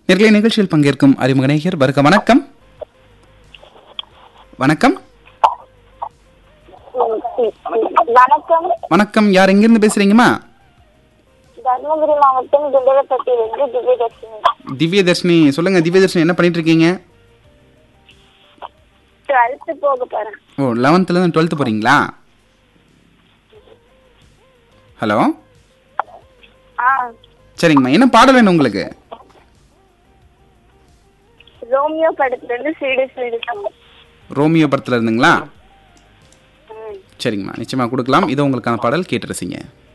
நேர்களை நிகழ்ச்சியில் பங்கேற்கும் அறிமுக நேயர் வருக வணக்கம் வணக்கம் வணக்கம் வணக்கம் யார் எங்கிருந்து பேசுறீங்கம்மா தர்மபுரி மாவட்டம் குண்டலப்பட்டியிலிருந்து திவ்யதர்ஷினி திவ்யதர்ஷினி சொல்லுங்க திவ்யதர்ஷினி என்ன பண்ணிட்டு இருக்கீங்க டுவெல்த்து போக போறேன் ஓ லெவன்த்ல இருந்து டுவெல்த் போறீங்களா ஹலோ ஆ சரிங்கம்மா என்ன பாடல் வேணும் உங்களுக்கு ரோமியோ படத்துல இருந்து சீடு சீடு ரோமியோ படத்துல இருந்துங்களா சரிங்கம்மா நிச்சயமா கொடுக்கலாம் இது உங்களுக்கான பாடல் கேட்டு ரசிங்க